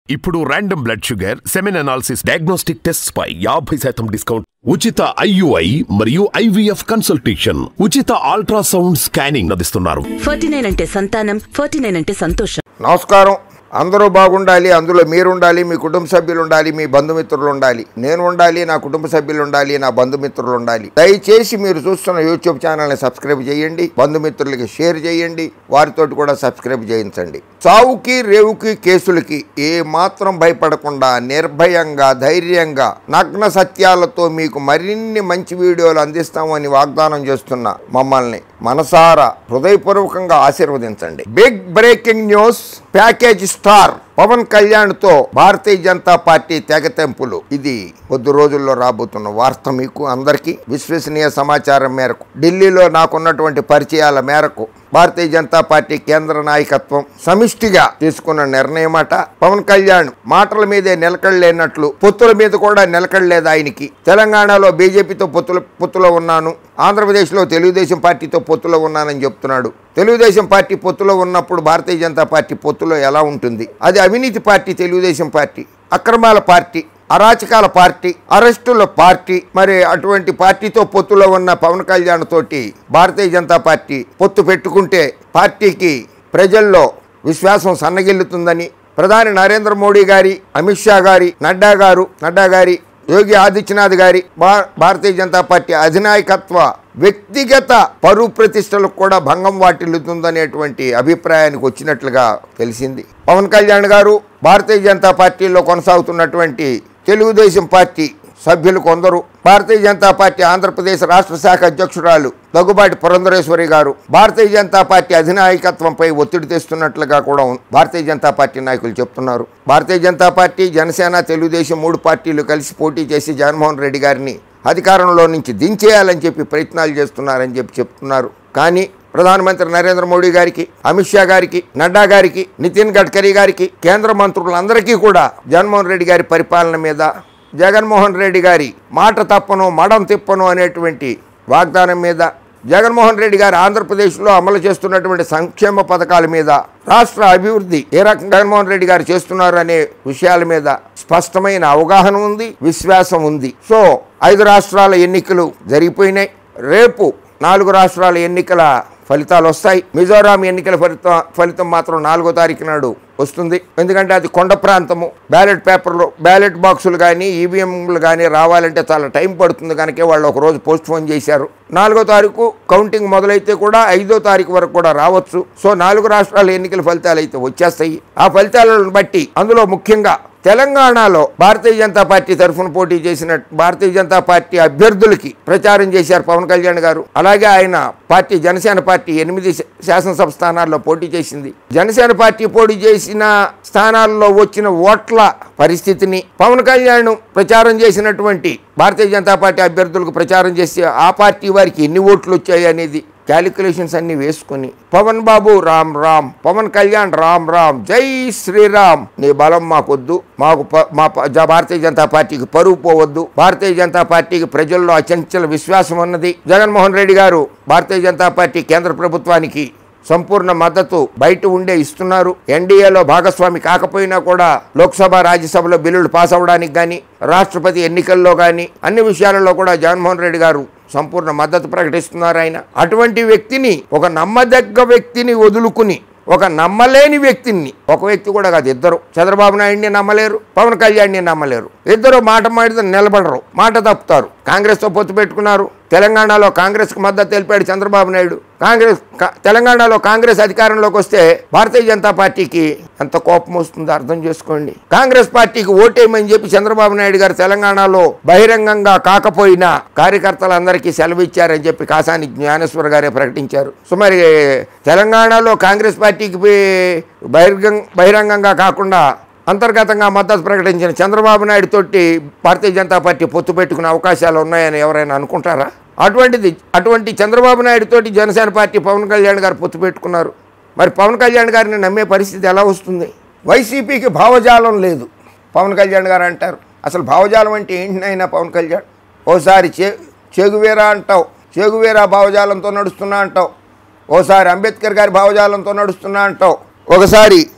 ఇప్పుడు random blood sugar semen analysis diagnostic test పై యాభై శాతం డిస్కౌంట్ ఉచిత ఐయుఐ మరియు ఐవీఎఫ్ కన్సల్టేషన్ ఉచిత అల్ట్రాసౌండ్ స్కానింగ్ అందిస్తున్నారు ఫార్టీ నైన్ అంటే సంతానం ఫార్టీ నైన్ అంటే సంతోషం నమస్కారం అందరూ బాగుండాలి అందులో మీరు ఉండాలి మీ కుటుంబ సభ్యులు ఉండాలి మీ బంధుమిత్రులు ఉండాలి నేను ఉండాలి నా కుటుంబ సభ్యులు ఉండాలి నా బంధుమిత్రులు ఉండాలి దయచేసి మీరు చూస్తున్న యూట్యూబ్ ఛానల్ని సబ్స్క్రైబ్ చేయండి బంధుమిత్రులకి షేర్ చేయండి వారితోటి కూడా సబ్స్క్రైబ్ చేయించండి చావుకి రేవుకి కేసులకి ఏ మాత్రం భయపడకుండా నిర్భయంగా ధైర్యంగా నగ్న సత్యాలతో మీకు మరిన్ని మంచి వీడియోలు అందిస్తామని వాగ్దానం చేస్తున్న మమ్మల్ని మనసారా హృదయపూర్వకంగా ఆశీర్వదించండి big breaking news package star Pavan Kalyan తో భారతీయ జనతా పార్టీ తెగతెంపులు ఇది కొద్ది రోజుల్లో రాబోతున్న వార్త మీకు అందరికీ విశ్వసనీయ సమాచారం మేరకు ఢిల్లీలో నాకున్నటువంటి పరిచయాల మేరకు భారతీయ జనతా పార్టీ కేంద్ర నాయకత్వం సమిష్టిగా తీసుకున్న నిర్ణయం అట పవన్ కళ్యాణ్ మాటల మీదే నిలకడలేనట్లు పొత్తుల మీద కూడా నిలకడలేదు ఆయనకి తెలంగాణలో బీజేపీతో పొత్తుల పొత్తులో ఉన్నాను ఆంధ్రప్రదేశ్లో తెలుగుదేశం పార్టీతో పొత్తులో ఉన్నానని చెప్తున్నాడు తెలుగుదేశం పార్టీ పొత్తులో ఉన్నప్పుడు భారతీయ జనతా పార్టీ పొత్తులో ఎలా ఉంటుంది అది అవినీతి పార్టీ తెలుగుదేశం పార్టీ అక్రమాల పార్టీ అరాచకాల పార్టీ అరెస్టుల పార్టీ మరి అటువంటి పార్టీతో పొత్తులో ఉన్న పవన్ కళ్యాణ్ తోటి భారతీయ జనతా పార్టీ పొత్తు పెట్టుకుంటే పార్టీకి ప్రజల్లో విశ్వాసం సన్నగిల్లుతుందని ప్రధాని నరేంద్ర మోడీ గారి అమిత్ షా గారి నడ్డా గారు నడ్డా గారి యోగి ఆదిత్యనాథ్ గారి భా- భారతీయ జనతా పార్టీ అధినాయకత్వ వ్యక్తిగత పరువు ప్రతిష్టలకు కూడా భంగం వాటిల్లుతుందనేటువంటి అభిప్రాయానికి వచ్చినట్లుగా తెలిసింది పవన్ కళ్యాణ్ గారు భారతీయ జనతా పార్టీలో కొనసాగుతున్నటువంటి తెలుగుదేశం పార్టీ సభ్యులు కొందరు భారతీయ జనతా పార్టీ ఆంధ్రప్రదేశ్ రాష్ట్ర శాఖ అధ్యక్షురాలు దగ్గుబాటి పురంధరేశ్వరి గారు భారతీయ జనతా పార్టీ అధినాయకత్వంపై ఒత్తిడి తెస్తున్నట్లుగా కూడా ఉంది. భారతీయ జనతా పార్టీ నాయకులు చెప్తున్నారు భారతీయ జనతా పార్టీ జనసేన తెలుగుదేశం మూడు పార్టీలు కలిసి పోటీ చేసి జగన్మోహన్ రెడ్డి గారిని అధికారంలో నుంచి దించేయాలని చెప్పి ప్రయత్నాలు చేస్తున్నారని చెప్పి చెప్తున్నారు కానీ ప్రధానమంత్రి నరేంద్ర మోడీ గారికి అమిత్ షా గారికి నడ్డా గారికి నితిన్ గడ్కరీ గారికి కేంద్ర మంత్రులందరికీ కూడా జగన్మోహన్ రెడ్డి గారి పరిపాలన మీద జగన్మోహన్ రెడ్డి గారి మాట తప్పను మడం తిప్పను అనేటువంటి వాగ్దానం మీద జగన్మోహన్ రెడ్డి గారు ఆంధ్రప్రదేశ్లో అమలు చేస్తున్నటువంటి సంక్షేమ పథకాల మీద రాష్ట్ర అభివృద్ధి ఏ రకంగా జగన్మోహన్ రెడ్డి గారు చేస్తున్నారు అనే విషయాల మీద స్పష్టమైన అవగాహన ఉంది విశ్వాసం ఉంది సో ఐదు రాష్ట్రాల ఎన్నికలు జరిగిపోయినాయి రేపు నాలుగు రాష్ట్రాల ఎన్నికల ఫలితాలు వస్తాయి మిజోరాం ఎన్నికల ఫలితం ఫలితం మాత్రం నాలుగో తారీఖు నాడు వస్తుంది ఎందుకంటే అది కొండ ప్రాంతము బ్యాలెట్ పేపర్లు బ్యాలెట్ బాక్సులు కానీ ఈవీఎంలు కానీ రావాలంటే చాలా టైం పడుతుంది కనుక వాళ్ళు ఒక రోజు పోస్ట్ పోన్ చేశారు నాలుగో తారీఖు కౌంటింగ్ మొదలైతే కూడా ఐదో తారీఖు వరకు కూడా రావచ్చు సో నాలుగు రాష్ట్రాల ఎన్నికల ఫలితాలు అయితే వచ్చేస్తాయి ఆ ఫలితాలను బట్టి అందులో ముఖ్యంగా తెలంగాణలో భారతీయ జనతా పార్టీ తరఫున పోటీ చేసిన భారతీయ జనతా పార్టీ అభ్యర్థులకి ప్రచారం చేశారు పవన్ కళ్యాణ్ గారు అలాగే ఆయన పార్టీ జనసేన పార్టీ ఎనిమిది శా- శాసనసభ స్థానాల్లో పోటీ చేసింది జనసేన పార్టీ పోటీ చేసిన స్థానాల్లో వచ్చిన ఓట్ల పరిస్థితిని పవన్ కళ్యాణ్ ప్రచారం చేసినటువంటి భారతీయ జనతా పార్టీ అభ్యర్థులకు ప్రచారం చేసి ఆ పార్టీ వారికి ఎన్ని ఓట్లు వచ్చాయి అనేది క్యాలిక్యులేషన్స్ అన్ని వేసుకుని పవన్ బాబు రామ్ రామ్ పవన్ కళ్యాణ్ రామ్ రామ్ జై శ్రీరామ్ నీ బలం మాకొద్దు మాకు ప- మా ప- జ- భారతీయ జనతా పార్టీకి పరువు పోవద్దు భారతీయ జనతా పార్టీకి ప్రజల్లో అచంచల విశ్వాసం ఉన్నది జగన్మోహన్ రెడ్డి గారు భారతీయ జనతా పార్టీ కేంద్ర ప్రభుత్వానికి సంపూర్ణ మద్దతు బయట ఉండే ఇస్తున్నారు ఎన్డీఏలో భాగస్వామి కాకపోయినా కూడా లోక్సభ రాజ్యసభలో బిల్లులు పాస్ అవ్వడానికి కానీ రాష్ట్రపతి ఎన్నికల్లో కానీ అన్ని విషయాలలో కూడా జగన్మోహన్ రెడ్డి గారు సంపూర్ణ మద్దతు ప్రకటిస్తున్నారు ఆయన అటువంటి వ్యక్తిని ఒక నమ్మదగ్గ వ్యక్తిని వదులుకుని ఒక నమ్మలేని వ్యక్తిని ఒక వ్యక్తి కూడా కాదు ఇద్దరు చంద్రబాబు నాయుడిని నమ్మలేరు పవన్ కళ్యాణ్ని నమ్మలేరు ఇద్దరు మాట మాట నిలబడరు మాట తప్పుతారు కాంగ్రెస్తో పొత్తు పెట్టుకున్నారు తెలంగాణలో కాంగ్రెస్కి మద్దతు తెలిపాడు చంద్రబాబు నాయుడు కాంగ్రెస్ కా- తెలంగాణలో కాంగ్రెస్ అధికారంలోకి వస్తే భారతీయ జనతా పార్టీకి ఎంత కోపం వస్తుందో అర్థం చేసుకోండి కాంగ్రెస్ పార్టీకి ఓటేయమని చెప్పి చంద్రబాబు నాయుడు గారు తెలంగాణలో బహిరంగంగా కాకపోయినా కార్యకర్తలందరికీ సెలవు ఇచ్చారని చెప్పి కాసాని జ్ఞానేశ్వర్ గారే ప్రకటించారు సో మరి తెలంగాణలో కాంగ్రెస్ పార్టీకి బి- బహిరంగ బహిరంగంగా కాకుండా అంతర్గతంగా మద్దతు ప్రకటించిన చంద్రబాబు నాయుడు తోటి భారతీయ జనతా పార్టీ పొత్తు పెట్టుకునే అవకాశాలు ఉన్నాయని ఎవరైనా అనుకుంటారా అటువంటిది అటువంటి చంద్రబాబు నాయుడు తోటి జనసేన పార్టీ పవన్ కళ్యాణ్ గారు పొత్తు పెట్టుకున్నారు మరి పవన్ కళ్యాణ్ గారిని నమ్మే పరిస్థితి ఎలా వస్తుంది వైసీపీకి భావజాలం లేదు పవన్ కళ్యాణ్ గారు అంటారు అసలు భావజాలం అంటే ఏంటినైనా పవన్ కళ్యాణ్ ఓసారి చే చేగువేరా అంటావు చేగువేరా భావజాలంతో నడుస్తున్నా అంటావు ఓసారి అంబేద్కర్ గారి భావజాలంతో నడుస్తున్నా అంటావు ఒకసారి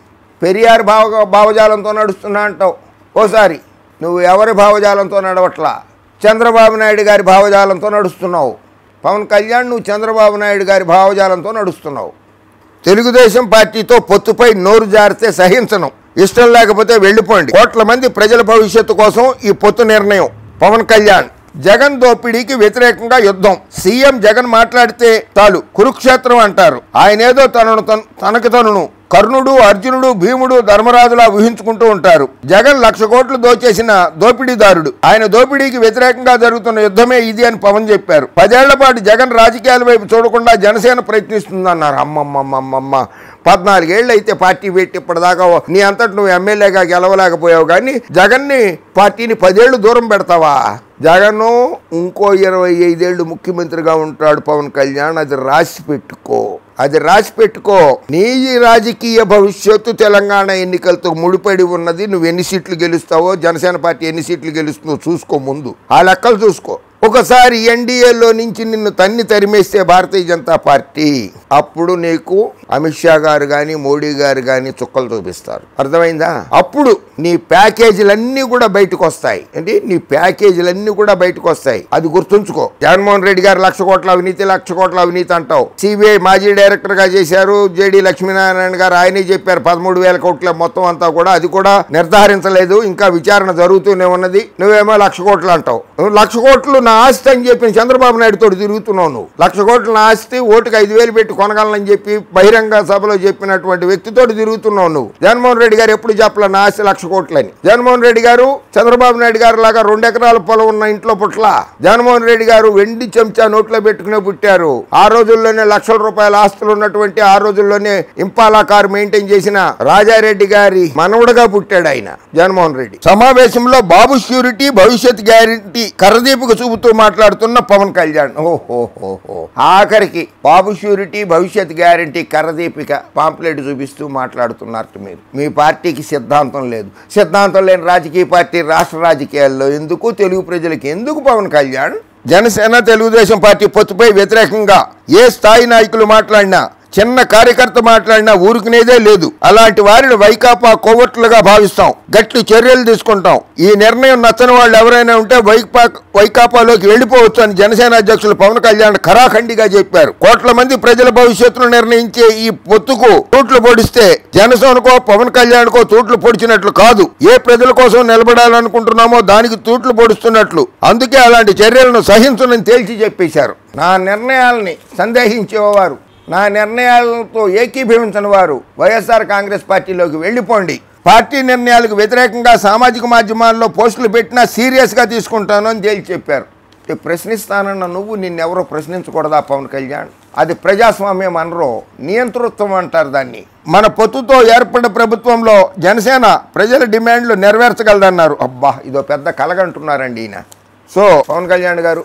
పెరియార్ భావ భావజాలంతో నడుస్తున్నా అంటావు ఓసారి నువ్వు ఎవరి భావజాలంతో నడవట్లా చంద్రబాబు నాయుడు గారి భావజాలంతో నడుస్తున్నావు పవన్ కళ్యాణ్ నువ్వు చంద్రబాబు నాయుడు గారి భావజాలంతో నడుస్తున్నావు తెలుగుదేశం పార్టీతో పొత్తుపై నోరు జారితే సహించను ఇష్టం లేకపోతే వెళ్ళిపోండి కోట్ల మంది ప్రజల భవిష్యత్తు కోసం ఈ పొత్తు నిర్ణయం పవన్ కళ్యాణ్ జగన్ దోపిడీకి వ్యతిరేకంగా యుద్ధం సీఎం జగన్ మాట్లాడితే చాలు కురుక్షేత్రం అంటారు ఆయన ఏదో తనను తన- తనకు తనను కర్ణుడు అర్జునుడు భీముడు ధర్మరాజులా ఊహించుకుంటూ ఉంటారు జగన్ లక్ష కోట్లు దోచేసిన దోపిడీదారుడు ఆయన దోపిడీకి వ్యతిరేకంగా జరుగుతున్న యుద్ధమే ఇది అని పవన్ చెప్పారు పదేళ్ల పాటు జగన్ రాజకీయాల వైపు చూడకుండా జనసేన ప్రయత్నిస్తుందన్నారు అమ్మమ్మమ్మమ్మమ్మ పద్నాలుగేళ్ళు అయితే పార్టీ పెట్టి ఇప్పటిదాకా నీ అంతటి నువ్వు ఎమ్మెల్యేగా గెలవలేకపోయావు కానీ జగన్ని పార్టీని పదేళ్లు దూరం పెడతావా జగన్ ఇంకో ఇరవై ఐదేళ్లు ముఖ్యమంత్రిగా ఉంటాడు పవన్ కళ్యాణ్ అది రాసి పెట్టుకో అది రాసి పెట్టుకో నీ ఈ రాజకీయ భవిష్యత్తు తెలంగాణ ఎన్నికలతో ముడిపడి ఉన్నది నువ్వు ఎన్ని సీట్లు గెలుస్తావో జనసేన పార్టీ ఎన్ని సీట్లు గెలుస్తుందో చూసుకో ముందు ఆ లెక్కలు చూసుకో ఒకసారి ఎన్డీఏలో నుంచి నిన్ను తన్ని తరిమేస్తే భారతీయ జనతా పార్టీ అప్పుడు నీకు అమిత్ షా గారు కానీ మోడీ గారు కానీ చుక్కలు చూపిస్తారు అర్థమైందా అప్పుడు నీ ప్యాకేజీలన్నీ కూడా బయటకు వస్తాయి ఏంటి నీ ప్యాకేజీలన్నీ కూడా బయటకు వస్తాయి అది గుర్తుంచుకో జగన్మోహన్ రెడ్డి గారు లక్ష కోట్ల అవినీతి లక్ష కోట్ల అవినీతి అంటావు సిబిఐ మాజీ డైరెక్టర్ గా చేశారు జేడి లక్ష్మీనారాయణ గారు ఆయనే చెప్పారు పదమూడు వేల కోట్ల మొత్తం అంతా కూడా అది కూడా నిర్ధారించలేదు ఇంకా విచారణ జరుగుతూనే ఉన్నది నువ్వేమో లక్ష కోట్లు అంటావు నువ్వు లక్ష కోట్లు నా ఆస్తి అని చెప్పి చంద్రబాబు నాయుడు తోటి తిరుగుతున్నావు నువ్వు లక్ష కోట్ల నా ఆస్తి ఓటుకు ఐదు వేలు పెట్టి కొనగలనని చెప్పి బహిరంగ సభలో చెప్పినటువంటి వ్యక్తితోటి తిరుగుతున్నావు నువ్వు జగన్మోహన్ రెడ్డి గారు ఎప్పుడు చెప్పలే నా ఆస్తి లక్ష కోట్లని జగన్మోహన్ రెడ్డి గారు చంద్రబాబు నాయుడు గారు లాగా రెండు ఎకరాల పొలం ఉన్న ఇంట్లో పుట్ల జగన్మోహన్ రెడ్డి గారు వెండి చెంచా నోట్లో పెట్టుకునే పుట్టారు ఆ రోజుల్లోనే లక్షల రూపాయల ఆస్తులు ఉన్నటువంటి ఆ రోజుల్లోనే ఇంపాలా కారు మెయింటైన్ చేసిన రాజారెడ్డి గారి మనవడుగా పుట్టాడు ఆయన జగన్మోహన్ రెడ్డి సమావేశంలో బాబు ష్యూరిటీ భవిష్యత్ గ్యారంటీ కర్రదీపుకు చూపుతూ మాట్లాడుతున్న పవన్ కళ్యాణ్ ఓహోహోహో ఆఖరికి బాబు ష్యూరిటీ భవిష్యత్ గ్యారంటీ కర్రదీపిక పాంప్లెట్ చూపిస్తూ మాట్లాడుతున్నారు మీరు మీ పార్టీకి సిద్ధాంతం లేదు సిద్ధాంతం లేని రాజకీయ పార్టీ రాష్ట్ర రాజకీయాల్లో ఎందుకు తెలుగు ప్రజలకు ఎందుకు పవన్ కళ్యాణ్ జనసేన తెలుగుదేశం పార్టీ పొత్తుపై వ్యతిరేకంగా ఏ స్థాయి నాయకులు మాట్లాడినా చిన్న కార్యకర్త మాట్లాడినా ఊరుకునేదే లేదు అలాంటి వారిని వైకాపా కోవట్లుగా భావిస్తాం గట్టి చర్యలు తీసుకుంటాం ఈ నిర్ణయం నచ్చని వాళ్ళు ఎవరైనా ఉంటే వైపా వైకాపాలోకి వెళ్ళిపోవచ్చు అని జనసేన అధ్యక్షులు పవన్ కళ్యాణ్ ఖరాఖండిగా చెప్పారు కోట్ల మంది ప్రజల భవిష్యత్తును నిర్ణయించే ఈ పొత్తుకు తూట్లు పొడిస్తే జనసేనకో పవన్ కళ్యాణ్కో తూట్లు పొడిచినట్లు కాదు ఏ ప్రజల కోసం నిలబడాలనుకుంటున్నామో దానికి తూట్లు పొడుస్తున్నట్లు అందుకే అలాంటి చర్యలను సహించనని తేల్చి చెప్పేశారు నా నిర్ణయాల్ని సందేహించేవారు నా నిర్ణయాలతో ఏకీభవించని వారు వైఎస్ఆర్ కాంగ్రెస్ పార్టీలోకి వెళ్ళిపోండి పార్టీ నిర్ణయాలకు వ్యతిరేకంగా సామాజిక మాధ్యమాల్లో పోస్టులు పెట్టినా సీరియస్గా తీసుకుంటాను అని తేల్చి చెప్పారు ఈ ప్రశ్నిస్తానన్న నువ్వు నిన్నెవరో ప్రశ్నించకూడదా పవన్ కళ్యాణ్ అది ప్రజాస్వామ్యం అనరు నియంతృత్వం అంటారు దాన్ని మన పొత్తుతో ఏర్పడిన ప్రభుత్వంలో జనసేన ప్రజల డిమాండ్లు నెరవేర్చగలదన్నారు అబ్బా ఇదో పెద్ద కలగంటున్నారండి ఈయన సో పవన్ కళ్యాణ్ గారు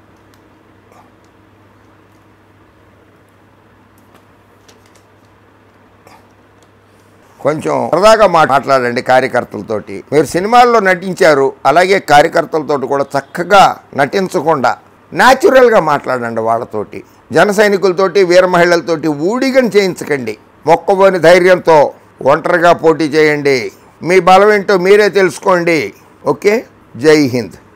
కొంచెం సరదాగా మాట- మాట్లాడండి కార్యకర్తలతోటి మీరు సినిమాల్లో నటించారు అలాగే కార్యకర్తలతోటి కూడా చక్కగా నటించకుండా న్యాచురల్గా మాట్లాడండి వాళ్ళతోటి జన సైనికులతోటి వీర మహిళలతోటి ఊడిగని చేయించకండి మొక్కబోని ధైర్యంతో ఒంటరిగా పోటీ చేయండి మీ బలం ఏంటో మీరే తెలుసుకోండి ఓకే జై హింద్